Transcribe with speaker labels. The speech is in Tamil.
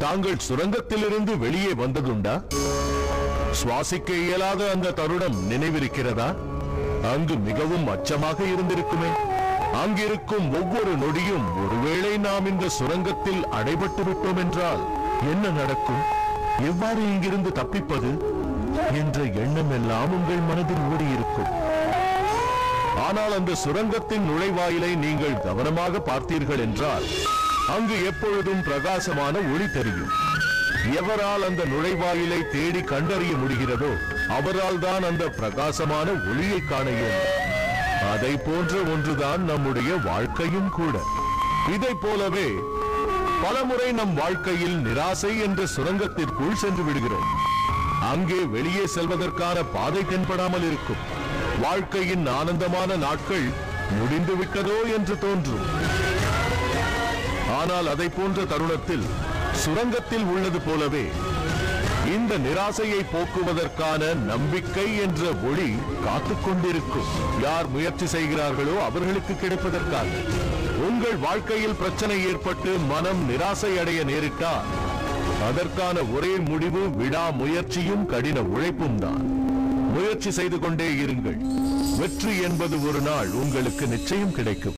Speaker 1: தாங்கள் சுரங்கத்திலிருந்து வெளியே வந்ததுண்டா சுவாசிக்க இயலாத அந்த தருணம் நினைவிருக்கிறதா அங்கு மிகவும் அச்சமாக இருந்திருக்குமே அங்கிருக்கும் ஒவ்வொரு நொடியும் ஒருவேளை நாம் இந்த சுரங்கத்தில் அடைபட்டு விட்டோம் என்றால் என்ன நடக்கும் எவ்வாறு இங்கிருந்து தப்பிப்பது என்ற எண்ணம் எல்லாம் உங்கள் மனதில் ஓடியிருக்கும் ஆனால் அந்த சுரங்கத்தின் நுழைவாயிலை நீங்கள் கவனமாக பார்த்தீர்கள் என்றால் அங்கு எப்பொழுதும் பிரகாசமான ஒளி தெரியும் எவரால் அந்த நுழைவாயிலை தேடி கண்டறிய முடிகிறதோ அவரால் தான் அந்த பிரகாசமான ஒளியை காண இயலும் அதை போன்ற ஒன்றுதான் நம்முடைய வாழ்க்கையும் கூட இதைப் போலவே பலமுறை நம் வாழ்க்கையில் நிராசை என்ற சுரங்கத்திற்குள் சென்று விடுகிறோம் அங்கே வெளியே செல்வதற்கான பாதை தென்படாமல் இருக்கும் வாழ்க்கையின் ஆனந்தமான நாட்கள் முடிந்து விட்டதோ என்று தோன்றும் ஆனால் அதை போன்ற தருணத்தில் சுரங்கத்தில் உள்ளது போலவே இந்த நிராசையை போக்குவதற்கான நம்பிக்கை என்ற ஒளி காத்துக் கொண்டிருக்கும் யார் முயற்சி செய்கிறார்களோ அவர்களுக்கு கிடைப்பதற்காக உங்கள் வாழ்க்கையில் பிரச்சனை ஏற்பட்டு மனம் நிராசை அடைய நேரிட்டால் அதற்கான ஒரே முடிவு விடா முயற்சியும் கடின உழைப்பும் தான் முயற்சி செய்து கொண்டே இருங்கள் வெற்றி என்பது ஒரு நாள் உங்களுக்கு நிச்சயம் கிடைக்கும்